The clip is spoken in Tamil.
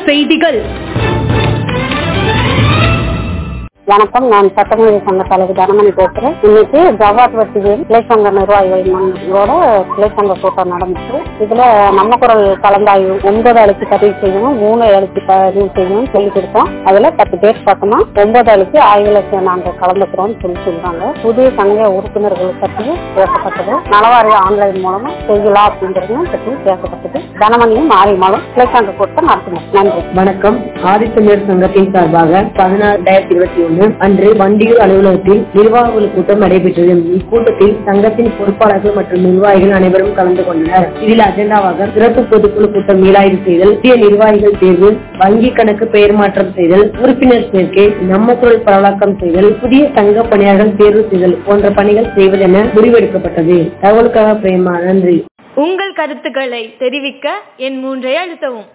செய்திகள் வணக்கம் நான் சட்டமன்ற சங்க தலைவர் தனமணி பேசுறேன் இன்னைக்கு ஜவாத் வசதியில் கிளை சங்க நிர்வாகிகளோட கிளை சங்க கூட்டம் நடந்துச்சு இதுல நம்ம குரல் கலந்தாய்வு ஒன்பது அழைச்சி பதிவு செய்யணும் மூணு அழைச்சி பதிவு செய்யணும் சொல்லி கொடுத்தோம் அதுல பத்து பேர் பக்கமா ஒன்பது அழைச்சி ஆய்வுல நாங்க கலந்துக்கிறோம்னு சொல்லி சொல்றாங்க புதிய சங்க உறுப்பினர்கள் பற்றியும் பேசப்பட்டது நலவாரிய ஆன்லைன் மூலமா செய்யலாம் அப்படிங்கறதையும் பற்றி பேசப்பட்டது தனமணியும் மாரியம்மாளும் கிளை சங்க கூட்டம் நடத்தினோம் நன்றி வணக்கம் ஆதித்தமிழர் சங்கத்தின் சார்பாக பதினாறு ரெண்டாயிரத்தி இருபத்தி ஒன்று அன்று வண்டியூர் அலுவலகத்தில் நிர்வாகிகள் கூட்டம் நடைபெற்றது இக்கூட்டத்தில் சங்கத்தின் பொறுப்பாளர்கள் மற்றும் நிர்வாகிகள் அனைவரும் கலந்து கொண்டனர் இதில் அஜெண்டாவாக சிறப்பு பொதுக்குழு கூட்டம் மீளாய்வு செய்தல் புதிய நிர்வாகிகள் தேர்வு வங்கி கணக்கு பெயர் மாற்றம் செய்தல் உறுப்பினர் சேர்க்கை நம்ம தொழில் பரவலாக்கம் செய்தல் புதிய சங்க பணியாளர்கள் தேர்வு செய்தல் போன்ற பணிகள் செய்வதென முடிவெடுக்கப்பட்டது தகவலுக்காக பிரேமா நன்றி உங்கள் கருத்துக்களை தெரிவிக்க என் மூன்றை அழுத்தவும்